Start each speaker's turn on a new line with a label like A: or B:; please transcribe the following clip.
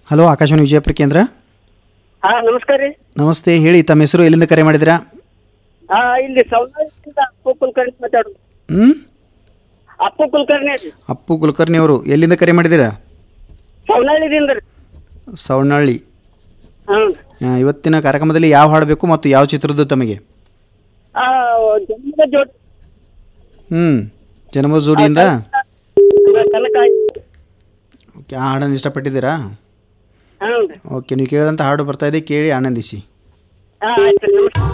A: hello Akashvani Vijayapura ಕೇಂದ್ರ
B: ಹಾ ನಮಸ್ಕಾರ ರೀ
A: ನಮಸ್ತೆ ಹೇಳಿ ತಮ್ಮ ಹೆಸರು ಎಲ್ಲಿಂದ ಕರೆ ಮಾಡಿದಿರಾ
B: ಹಾ ಇಲ್ಲಿ ಸೌಂದರ್ಯದಿಂದ ಅಪ್ಪು ಕುಲಕರ್ಣಿ ಮಾತಾಡೋದು
A: ಹ್ಞೂ
B: ಅಪ್ಪು ಕುಲಕರ್ಣಿ ರೀ
A: ಅಪ್ಪು ಕುಲಕರ್ಣಿ ಅವರು ಎಲ್ಲಿಂದ ಕರೆ ಮಾಡಿದ್ದೀರಾ
B: ಸೌನಹಳ್ಳಿದಿಂದ ರೀ
A: ಸವಣಳ್ಳಿ
B: ಹ್ಞೂ
A: ಆ, ಇವತ್ತಿನ ಕಾರ್ಯಕ್ರಮದಲ್ಲಿ ಯಾವ ಹಾಡು ಬೇಕು ಮತ್ತು ಯಾವ ಚಿತ್ರದ್ದು ತಮಗೆ
B: ಆ ಜನ್ಮದ ಜೋಡಿ
A: ಹ್ಞೂ ಜನ್ಮ ಜೋಡಿಯಿಂದ
B: ಕನಕ
A: ಓಕೆ ಆ ಹಾಡನ್ನು ಇಷ್ಟಪಟ್ಟಿದ್ದೀರಾ
B: ಹ್ಞೂ ರೀ
A: ಓಕೆ ನೀವು ಕೇಳಿದಂಥ ಹಾಡು ಬರ್ತಾ ಇದೆ ಕೇಳಿ ಆನಂದಿಸಿ
B: ಹಾ ಆಯ್ತು ರೀ ನಮಸ್ಕಾರ